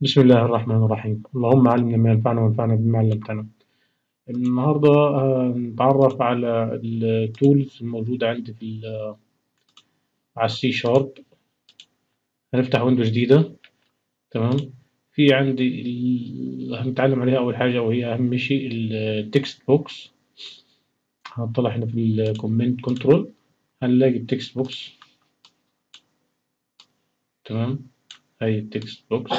بسم الله الرحمن الرحيم اللهم علمنا ما ينفعنا وانفعنا بما علمتنا النهاردة آه، نتعرف على التولز الموجودة عندي في ال- على السي شارب هنفتح ويندو جديدة تمام في عندي ال- هنتعلم عليها أول حاجة وهي أهم شيء التكست بوكس هنطلع هنا في الكومنت كنترول هنلاقي التكست بوكس تمام هاي التكست بوكس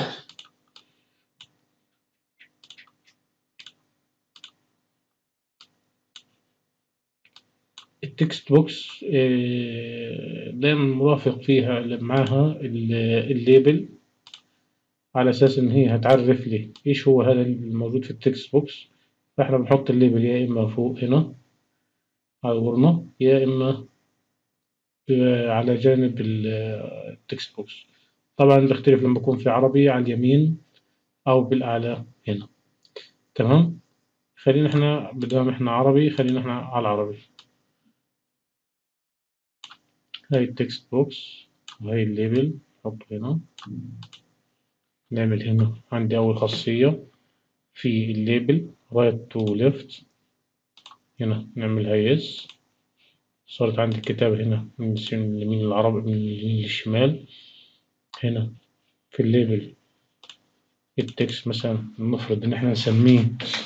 التكست بوكس آه، دايما مرافق فيها معاها ال- الليبل على أساس إن هي هتعرف لي إيش هو هذا الموجود في التكست بوكس فإحنا بنحط الليبل يا إما فوق هنا على الغرنة يا إما آه، على جانب ال- آه، التكست بوكس طبعا بيختلف لما يكون في عربي على اليمين أو بالأعلى هنا تمام خلينا إحنا بدام إحنا عربي خلينا إحنا على العربي هاي التكست بوكس وهي الليبل نحطه هنا نعمل هنا عندي أول خاصية في الليبل right to left هنا نعملها يس صارت عندي الكتابة هنا من اليمين العربي من اليمين للشمال هنا في الليبل التكست مثلا المفروض إن احنا نسميه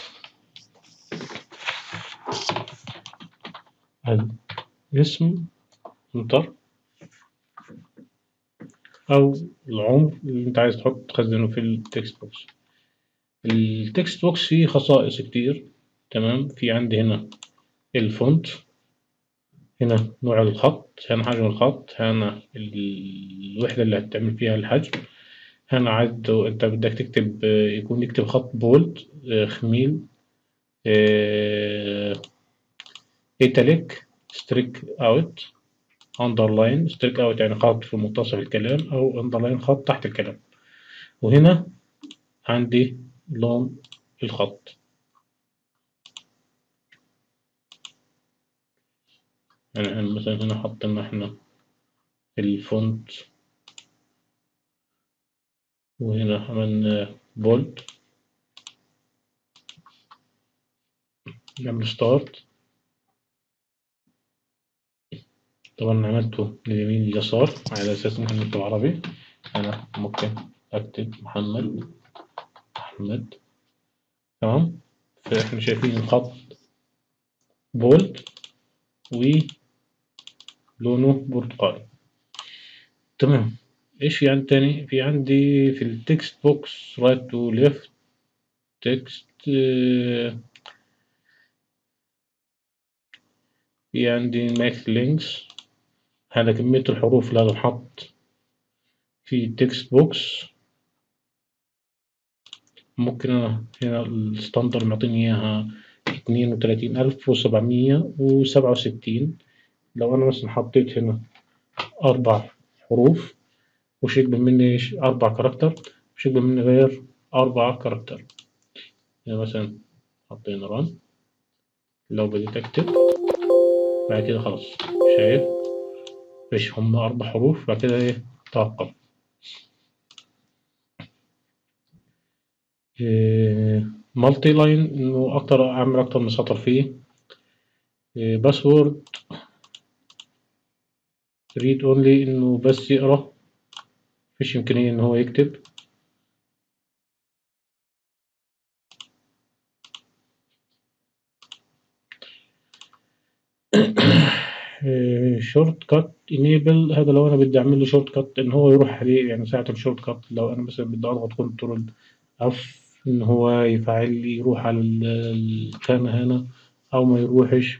الاسم انتر أو العمر اللي أنت عايز تحط تخزنه في التكست بوكس التكست بوكس فيه خصائص كتير تمام في عندي هنا الفونت هنا نوع الخط هنا حجم الخط هنا الوحدة اللي هتعمل فيها الحجم هنا عاد انت بدك تكتب يكون يكتب خط بولد خميل ايتاليك ستريك اوت اندرلاين ستريك اوت يعني خط في منتصف الكلام او اندرلاين خط تحت الكلام وهنا عندي لون الخط يعني هنا مثلا هنا حطينا احنا الفونت وهنا عملنا بولد نعمل ستارت طبعا عملته من اليمين لليسار على أساس ممكن نكتب عربي أنا ممكن أكتب محمد أحمد تمام فإحنا شايفين الخط بولد ولونه برتقالي تمام إيش في عندي تاني في عندي في التكست بوكس رايت تو ليفت تكست في عندي ماث لينكس هذا كمية الحروف اللي هتنحط في التكست بوكس ممكن أنا هنا الستاندر معطيني إياها اتنين وتلاتين ألف وسبعمية وسبعة وستين لو أنا مثلا حطيت هنا أربع حروف وش يقبل مني أربع كاركتر وش يقبل مني غير أربع كاركتر يعني مثلا حطينا ران لو بديت أكتب بعد كده خلاص شايف ايش هم أربع حروف بعد كده إيه توقف مالتي لاين إنه أكتر أعمل أكتر من سطر فيه باسورد ريد أونلي إنه بس يقرأ مفيش إمكانية إن هو يكتب شورت كات انيبل هذا لو انا بدي اعمل له شورت كات ان هو يروح عليه يعني ساعة الشورت كات لو انا مثلا بدي اضغط كنترول اف ان هو يفعل لي يروح على الخانة هنا او ما يروحش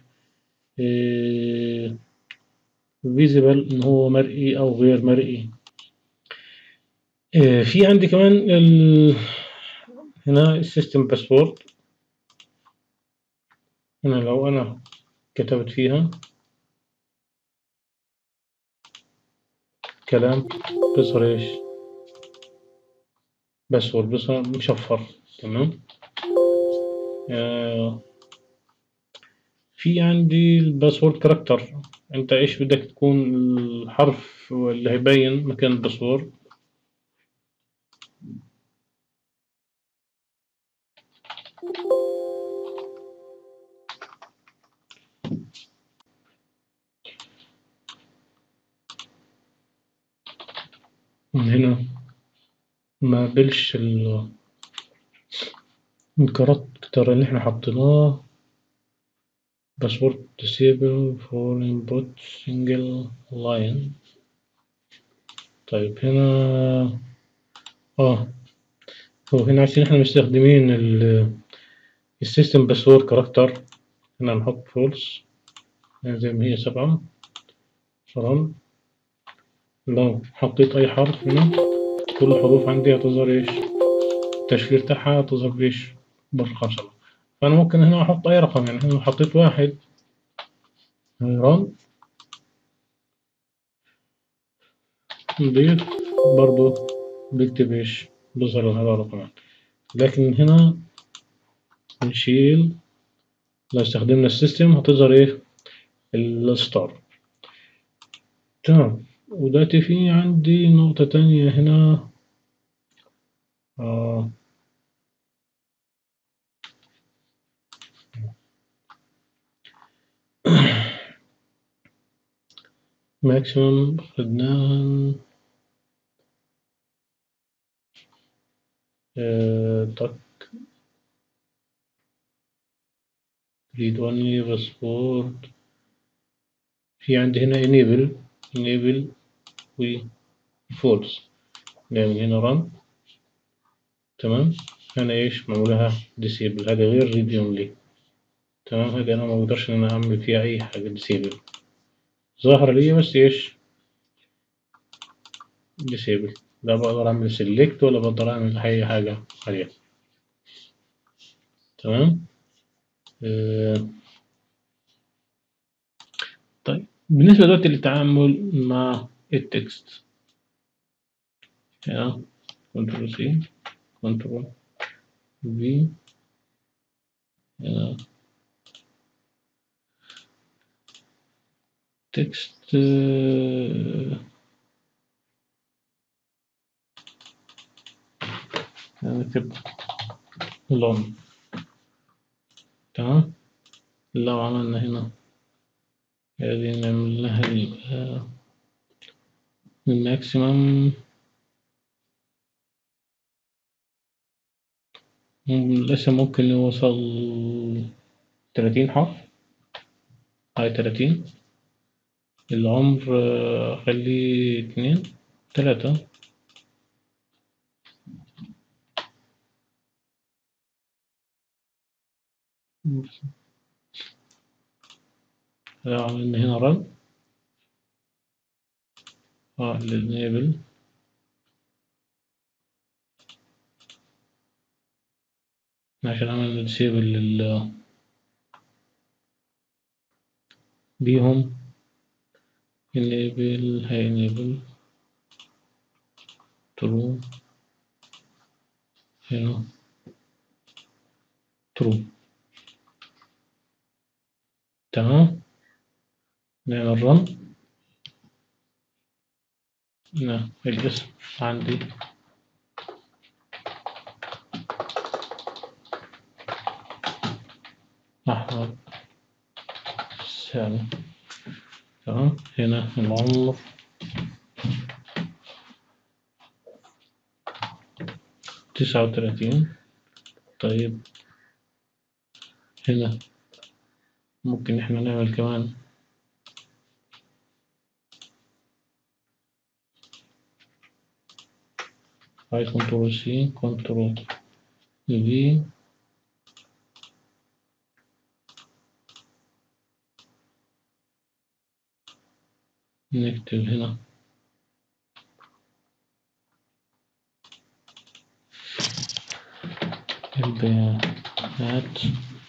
فيزيبل ان هو مرئي او غير مرئي في عندي كمان ال... هنا السيستم باسورد هنا لو انا كتبت فيها كلام بيظهر ايش باسورد بيظهر مشفر تمام آه في عندي الباسورد كاركتر انت ايش بدك تكون الحرف اللي هيبين مكان الباسورد من هنا ما قبلش ال- الكاركتر اللي احنا حطيناه باسورد disable for input single line طيب هنا اه هو هنا عشان احنا مستخدمين ال السيستم باسورد كاركتر هنا نحط فولس زي ما هي سبعة رن لو حطيت أي حرف هنا كل الحروف عندي هتظهر إيش التشفير بتاعها هتظهر بإيش برقم سبعة فأنا ممكن هنا أحط أي رقم يعني هنا لو حطيت واحد رن نضيف برضو بيكتب إيش بيظهر هذا الرقم لكن هنا نشيل لو استخدمنا السيستم هتظهر إيه الستار تمام ودلوقتي في عندي نقطة تانية هنا آه ماكسيمم خدناها آه تك read only passport في عندي هنا enable enable و false نعمل هنا run تمام هنا ايش معمولها disable هذا غير read only تمام هذه انا ما بقدرش ان انا اعمل فيها اي حاجة disable ظاهرة ليا بس ايش disable لا بقدر اعمل select ولا بقدر اعمل اي حاجة عليها تمام آه. طيب بالنسبة دلوقتي للتعامل مع التكست هنا كنترول سي كنترول في هنا تكست نكتب لون تمام لو عملنا هنا هذه نعمل لها الماكسيمم لسه ممكن نوصل تلاتين حرف هاي تلاتين العمر خليه اتنين تلاتة لو عملنا هنا رن اه للنيبل عشان عملنا ديسيبل لل بيهم enable هي enable true هنا true تمام نعمل run نعم الاسم عندي أحمد سامي تمام هنا العمر تسعة وتلاتين طيب هنا ممكن احنا نعمل كمان هاي كنترول سي كنترول في نكتب هنا البيانات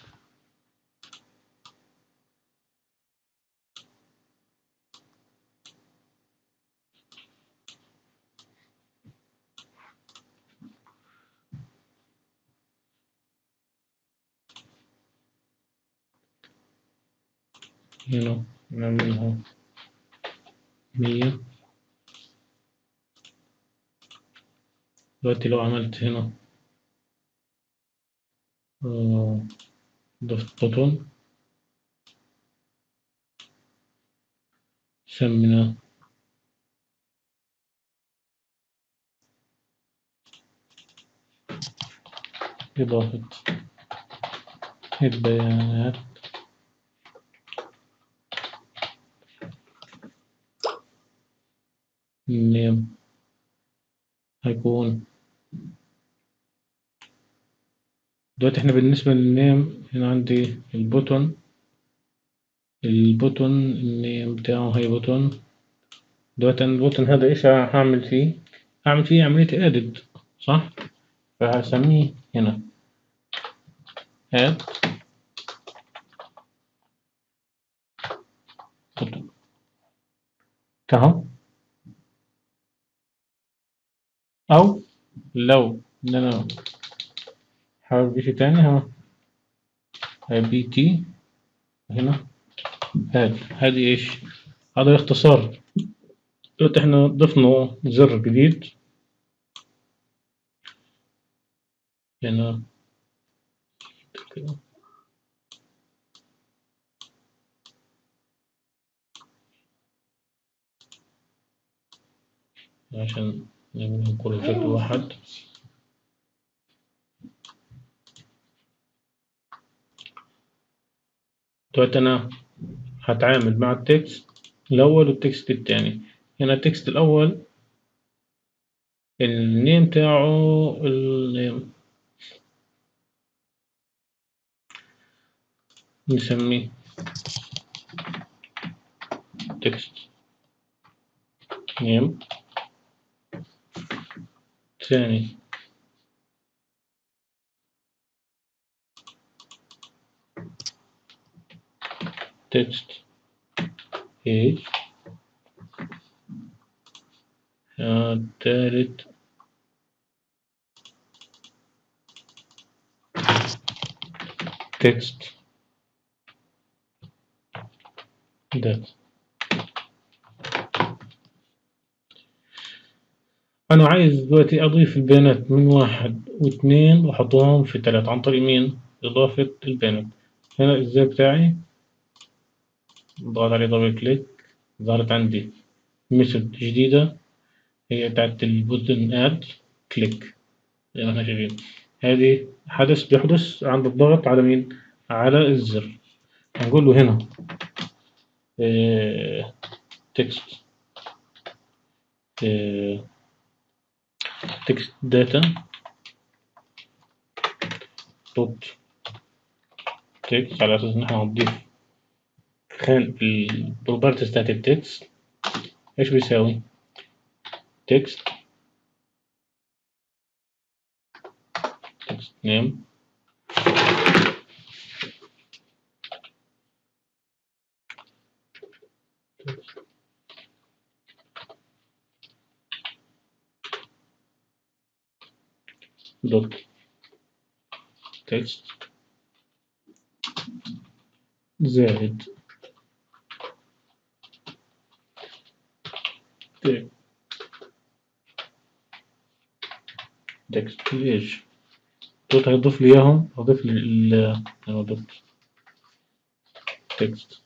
هنا نعملها مية دلوقتي لو عملت هنا آه، ضفت بوتون سمينا إضافة البيانات النيم هيكون دلوقتي احنا بالنسبة للنيم هنا عندي البوتون البوتون النيم بتاعه هي بوتون دلوقتي أنا البوتون هذا ايش هعمل فيه؟ هعمل فيه عملية ادد صح؟ فهسميه هنا add بوتون كهو أو لو إن أنا حابب شيء تاني ها بي تي هنا هاد هذه ايش؟ هذا اختصار دلوقتي احنا ضفنا زر جديد هنا كده عشان نعملهم كل بشكل واحد دلوقتي أنا هتعامل مع التكست الأول والتكست التاني هنا التكست الأول النيم بتاعه النيم نسميه تكست نيم ثاني تكست ايج الثالث تكست دات أنا عايز دلوقتي أضيف البيانات من واحد واثنين وأحطهم في ثلاثة عن طريق مين؟ إضافة البيانات هنا الإزاي بتاعي ضغط عليه دبل كليك ظهرت عندي ميثود جديدة هي بتاعت البوتن اد كليك زي ما احنا شايفين هذه حدث بيحدث عند الضغط على مين؟ على الزر هنقول له هنا اه تكست اه تكست داتا دوت تكست على اساس ان احنا هنضيف خان البروبرتيز بتاعت التكست ايش بيساوي تكست تكست نيم دوت تكست زائد تكست ايش دوت هيضيف لي اياهم هضيف لي ال انا ضفت تكست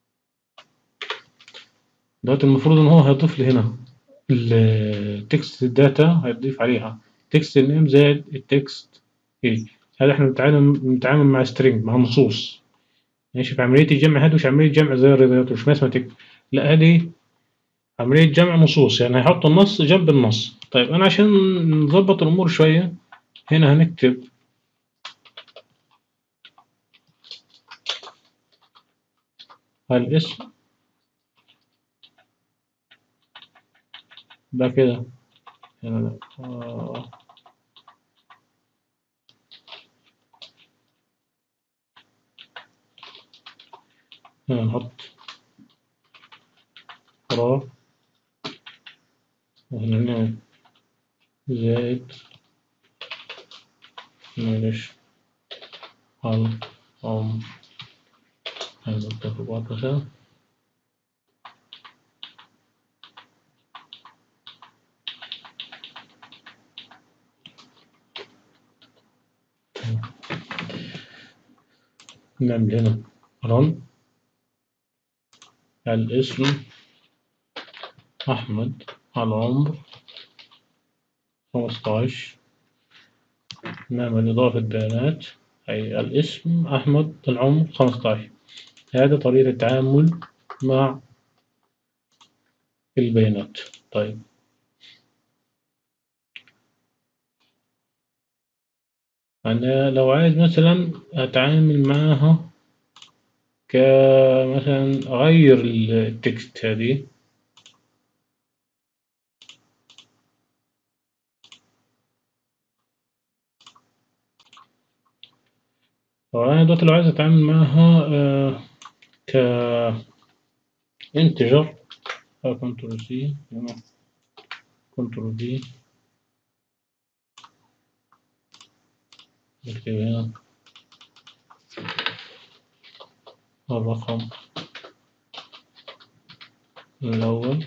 دلوقتي المفروض ان هو هيضيف لي هنا التكست الداتا هيضيف عليها تكست النيم زائد التكست ايه هذا احنا بنتعامل بنتعامل مع سترينج مع نصوص ماشي في عملية الجمع هذه مش عملية جمع زي الرياضيات مش ماثيماتيك لا هذه عملية جمع نصوص يعني هيحط النص جنب النص طيب أنا عشان نظبط الأمور شوية هنا هنكتب الاسم ده كده هنا لا آه. هنا نحط فراغ وهنا نعمل زائد معلش هل أم هنضبطها في بعض مثلا نعمل هنا رن الاسم أحمد العمر خمستاش نعمل إضافة بيانات أي الاسم أحمد العمر خمستاش هذا طريقة التعامل مع البيانات طيب أنا لو عايز مثلا أتعامل معاها كمثلا أغير التكست هذه طب أنا دلوقتي لو عايز أتعامل معاها آه ك انتجر كنترول سي كنترول دي نكتب هنا الرقم الأول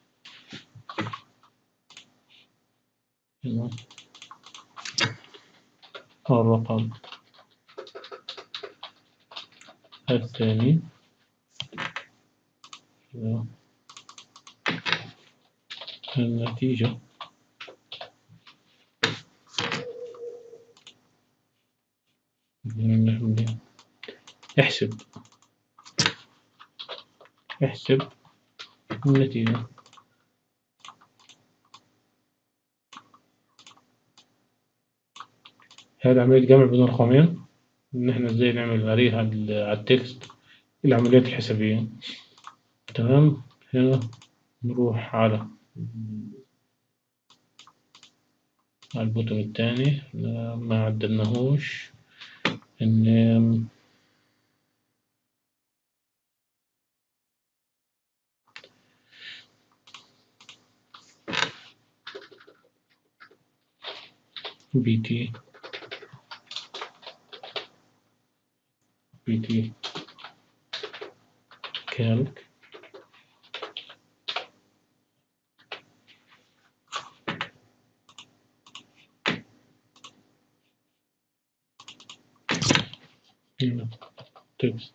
هنا الرقم الثاني هنا النتيجة احسب احسب النتيجة هذا عملية جمع بدون رقمية إن إحنا إزاي نعمل عليها على التكست العمليات الحسابية تمام هنا نروح على على البوتون الثاني ما عدلناهوش إن بي تي بي تي كالك هنا تكست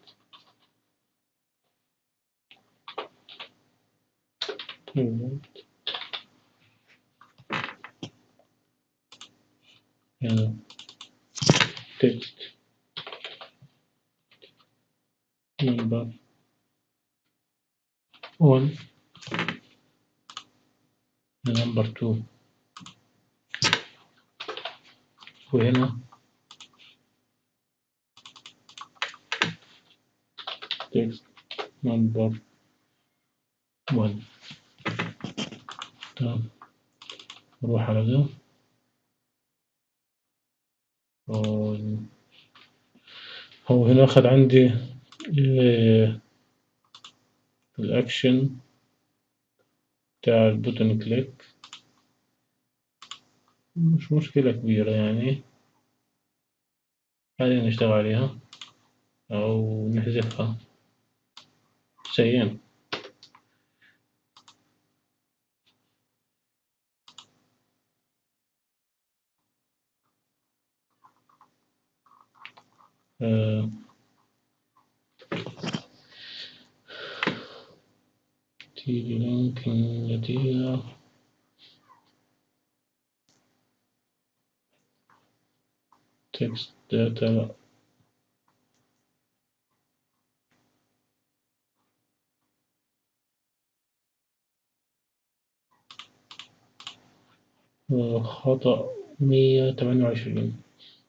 هنا تكست number one number two وهنا text number one تمام نروح على ده هو هنا أخذ عندي الأكشن بتاع البوتون كليك مش مشكلة كبيرة يعني خلينا نشتغل عليها أو نحذفها سيئا آه تيجي لينك النتيجة تكست داتا خطأ مية تمانية وعشرين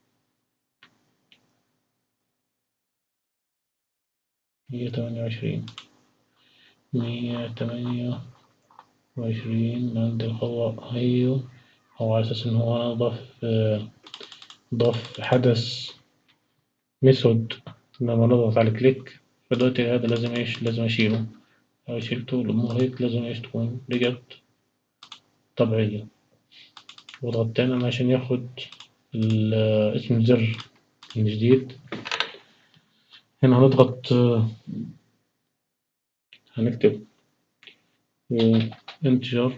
مية تمانية وعشرين مية تمانية وعشرين عند الخطأ أيوه هو على أساس إن هو ضاف ضاف حدث ميثود لما نضغط على كليك فدلوقتي هذا لازم ايش لازم اشيله لو شلته الأمور هيك لازم ايش تكون رجعت طبيعية واضغط تاني عشان ياخد اسم الزر الجديد هنا هنضغط هنكتب انتجر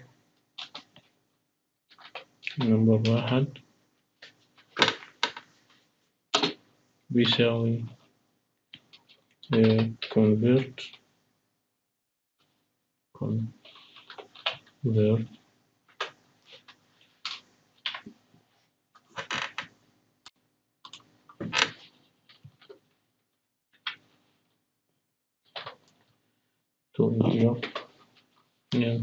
نمبر واحد بيساوي convert convert to integer yeah.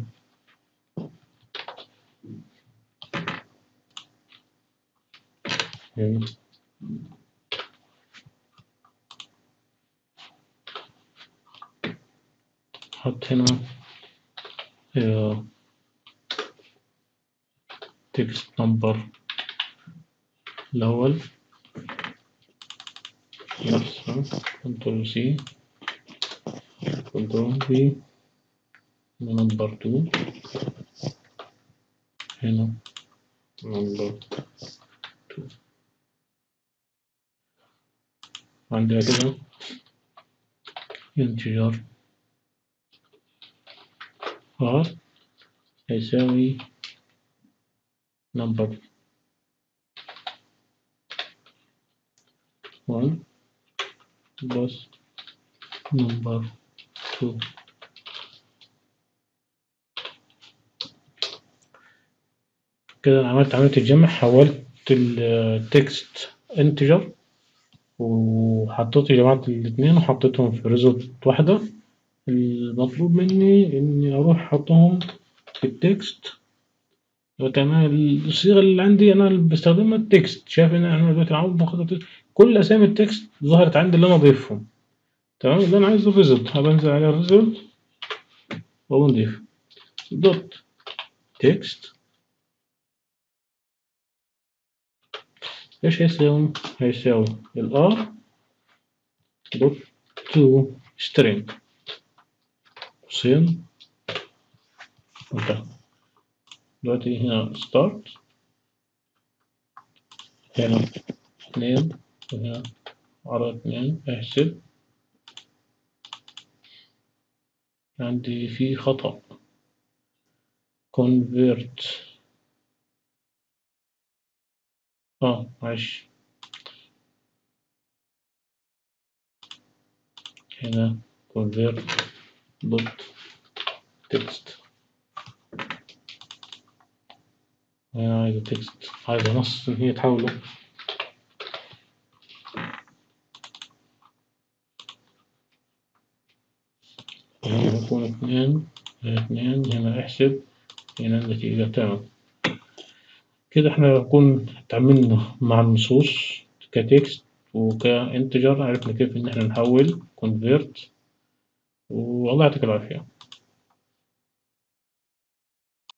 Yeah. حط هنا تكست نمبر الأول كنترول سي كنترول بي نمبر تو هنا نمبر تو عندنا كده انتجار R يساوي number one plus number two كده أنا عملت عملية الجمع حولت التكست انتجر وحطيت جمعت الاتنين وحطيتهم في ريزلت واحدة المطلوب مني إني أروح أحطهم في التكست تمام الصيغة اللي عندي أنا اللي بستخدمها التكست شايف إن أنا دلوقتي عاوز باخد كل أسامي التكست ظهرت عندي اللي أنا أضيفهم تمام اللي أنا عايزه ريزلت هبنزل على الريزلت وأضيف دوت تكست إيش هيساوي؟ هيساوي الآر دوت تو سترينج قوسين انتهى دلوقتي هنا ستارت هنا اتنين وهنا على اتنين احسب عندي في خطأ convert اه معلش هنا convert dot text هنا عايزة text عايزة نص إن هي تحوله هنا يكون اتنين اتنين هنا احسب هنا النتيجة تمام كده احنا نكون اتعاملنا مع النصوص كتكست وكانتجر عرفنا كيف ان احنا نحول convert والله يعطيك العافية